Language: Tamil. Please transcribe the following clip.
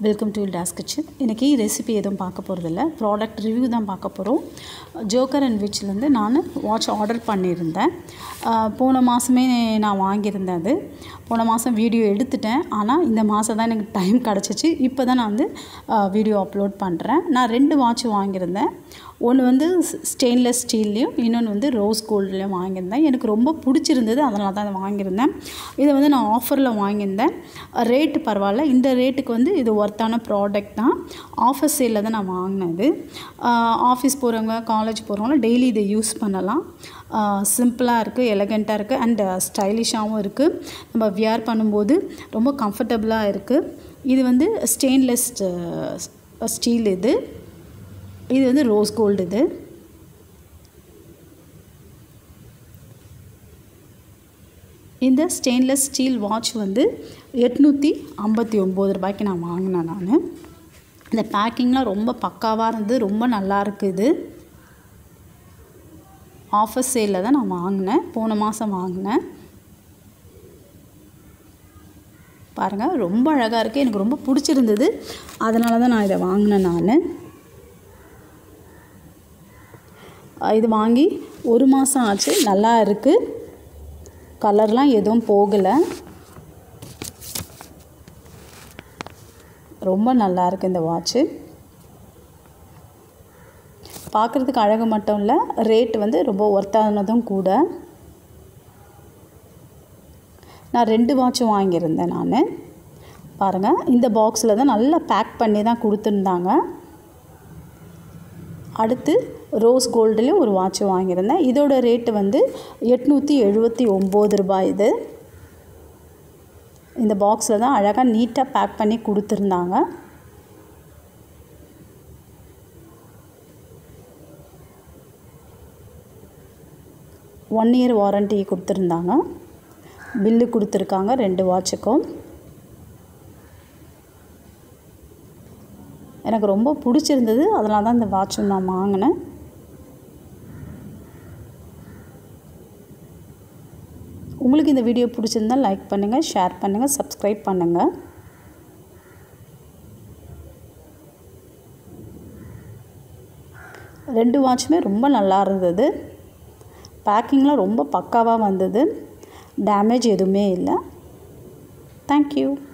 வெல்கம் டு டாஸ் கிச்சன் இன்றைக்கி ரெசிபி எதுவும் பார்க்க போகிறதில்ல ப்ராடக்ட் ரிவ்யூ தான் பார்க்க போகிறோம் ஜோக்கர் அண்ட் விச்லேருந்து நான் வாட்ச் ஆர்டர் பண்ணியிருந்தேன் ஆஹ் போன மாதமே நான் வாங்கியிருந்தேன் அது போன மாதம் வீடியோ எடுத்துட்டேன் ஆனால் இந்த மாதம் தான் எனக்கு டைம் கிடச்சிச்சு இப்போ தான் நான் வந்து வீடியோ அப்லோட் பண்ணுறேன் நான் ரெண்டு வாட்ச் வாங்கியிருந்தேன் ஒன்று வந்து ஸ்டெயின்லெஸ் ஸ்டீல்லையும் இன்னொன்று வந்து ரோஸ் கோல்ட்லேயும் வாங்கியிருந்தேன் எனக்கு ரொம்ப பிடிச்சிருந்தது அதனால தான் அதை வாங்கியிருந்தேன் இதை வந்து நான் ஆஃபரில் வாங்கியிருந்தேன் ரேட்டு பரவாயில்ல இந்த ரேட்டுக்கு வந்து இது ஒர்த்தான ப்ராடக்ட் தான் ஆஃபர் சேலில் தான் நான் வாங்கினது ஆஃபீஸ் போகிறவங்க காலேஜ் போகிறவங்க டெய்லி இதை யூஸ் பண்ணலாம் சிம்பிளாக இருக்குது எலகண்ட்டாக இருக்குது அண்ட் ஸ்டைலிஷாகவும் இருக்குது நம்ம வியர் பண்ணும்போது ரொம்ப கம்ஃபர்டபுளாக இருக்குது இது வந்து ஸ்டெயின்லெஸ் ஸ்டீல் இது இது வந்து ரோஸ் கோல்டு இது இந்த ஸ்டெயின்லெஸ் ஸ்டீல் வாட்ச் வந்து எட்நூற்றி ஐம்பத்தி ஒம்பது ரூபாய்க்கு நான் வாங்கினேன் நான் இந்த பேக்கிங்லாம் ரொம்ப பக்காவாக இருந்து ரொம்ப நல்லா இருக்குது ஆஃபர் சேலில் தான் நான் வாங்கினேன் போன மாதம் வாங்கினேன் பாருங்கள் ரொம்ப அழகாக இருக்குது எனக்கு ரொம்ப பிடிச்சிருந்தது அதனால தான் நான் இதை வாங்கினேன் நான் இது வாங்கி ஒரு மாதம் ஆச்சு நல்லா இருக்குது கலர்லாம் எதுவும் போகலை ரொம்ப நல்லா இருக்குது இந்த வாட்ச்சு பார்க்குறதுக்கு அழகு மட்டும் இல்லை ரேட் வந்து ரொம்ப ஒர்த்தானதும் கூட நான் ரெண்டு வாட்சும் வாங்கியிருந்தேன் நான் பாருங்கள் இந்த பாக்ஸில் தான் நல்லா பேக் பண்ணி தான் கொடுத்துருந்தாங்க அடுத்து ரோஸ் கோல்டுலேயும் ஒரு வாட்ச் வாங்கியிருந்தேன் இதோட ரேட்டு வந்து எட்நூற்றி எழுபத்தி ஒம்பது ரூபாய் இது இந்த பாக்ஸில் தான் அழகாக நீட்டாக பேக் பண்ணி கொடுத்துருந்தாங்க ஒன் இயர் வாரண்ட்டி கொடுத்துருந்தாங்க பில்லு கொடுத்துருக்காங்க ரெண்டு வாட்சுக்கும் எனக்கு ரொம்ப பிடிச்சிருந்தது அதனால தான் இந்த வாட்சும் நான் வாங்கினேன் உங்களுக்கு இந்த வீடியோ பிடிச்சிருந்தால் லைக் பண்ணுங்கள் ஷேர் பண்ணுங்கள் சப்ஸ்கிரைப் பண்ணுங்கள் ரெண்டு வாட்சுமே ரொம்ப நல்லா இருந்தது பேக்கிங்லாம் ரொம்ப பக்காவாக வந்தது டேமேஜ் எதுவுமே இல்லை தேங்க்யூ